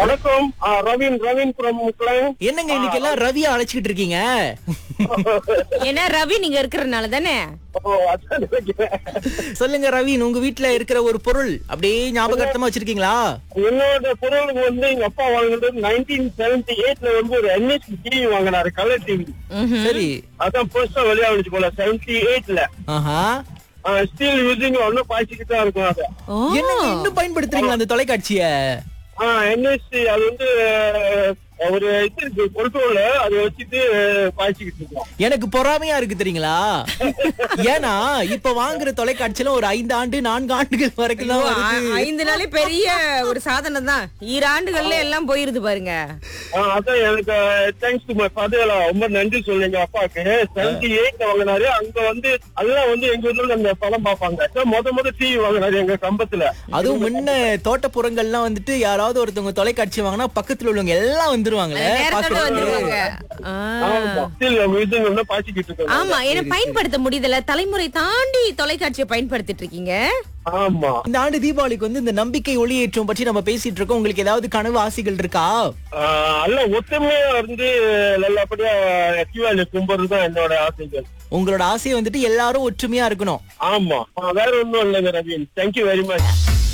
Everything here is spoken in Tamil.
வணக்கம் ஆ, ரவீன் ரவீன் from முக்கலம் என்னங்க இன்னைக்கு எல்லாம் ரவியா அழைச்சிக்கிட்டு இருக்கீங்க ஏன்னா ரவி நீங்க இருக்கிறதுனால தானே ஓ, அதான் நினைக்கிறேன். சொல்லுங்க ரவீன் உங்க வீட்ல இருக்கிற ஒரு பொருள் அப்படியே ஞாபகார்த்தமா வச்சிருக்கீங்களா என்னோட பொருளுக்கு வந்து எங்க அப்பா வாங்கினது நைன்டீன் செவன்டி எயிட்ல வந்து ஒரு என்எஸ்சி டிவி வாங்கினாரு கலர் டிவி ம்ஹும். சரி அதான் புதுசா வெளியாகிடுச்சு போல செவன்டி எயிட்ல ஆஹா ஸ்டில் யூசிங் ஒன்னும் பாய்ச்சிக்கிட்டு தான் இருக்கும் அது ஓ என்னங்க இன்னும் பயன்படுத்துறீங்களா அந்த தொலைக்காட்சிய என்எஸ்சி அது வந்து அஹ், ஒரு இது இருக்கு கொல்ட்ரோல் அதை வச்சுட்டு பாய்ச்சிக்கிட்டு இருக்கோம் எனக்கு பொறாமையா இருக்கு தெரியுங்களா ஏன்னா இப்ப வாங்குற தொலைக்காட்சியில ஒரு ஐந்து ஆண்டு நான்கு ஆண்டுகள் வரைக்கும் தான் ஐயோ, வருது ஐ- ஐந்து நாளே பெரிய ஒரு சாதனை தான் ஈராண்டுகள்ல எல்லாம் போயிருது பாருங்க ஆ, அதான் எனக்கு தேங்க்ஸ் டு மை ஃபாதர் ரொம்ப நன்றி சொல்லுங்க அப்பாவுக்கு செவன்டி எயிட் வாங்கினாரு அங்க வந்து அதெல்லாம் வந்து எங்க ஊர்ல அந்த படம் பார்ப்பாங்க அதான் முத முத டிவி வாங்கினாரு எங்க கம்பத்துல அதுவும் முன்ன தோட்டப்புறங்கள்லாம் வந்துட்டு யாராவது ஒருத்தவங்க தொலைக்காட்சி வாங்கினா பக்கத்துல உள்ளவங்க எல்லாம் வந்துருவாங்களே நேரத்தோட பாக்குறதுக்கு. வந்துருவாங்க ஆ. ஆமா ஸ்டில் மியூசியம் ஒன்னும் பாய்ச்சிக்கிட்டு இருக்கோம் ஆமா ஏன்னா பயன்படுத்த முடியுதுல தலைமுறை தாண்டி தொலைக்காட்சியை பயன்படுத்திட்டு இருக்கீங்க ஆமா இந்த ஆண்டு தீபாவளிக்கு வந்து இந்த நம்பிக்கை ஒளியேற்றம் பற்றி நம்ம பேசிட்டு இருக்கோம் உங்களுக்கு ஏதாவது கனவு ஆசைகள் இருக்கா ஆ, அல்ல ஒத்துமையா இருந்து நல்லபடியா தீபாவளி கும்பிடுறது தான் என்னோட ஆசைகள் உங்களோட ஆசை வந்துட்டு எல்லாரும் ஒற்றுமையா இருக்கணும் ஆமா ஆ, வேற ஒண்ணும் இல்லைங்க ரவீன் தேங்க்யூ வெரி மச்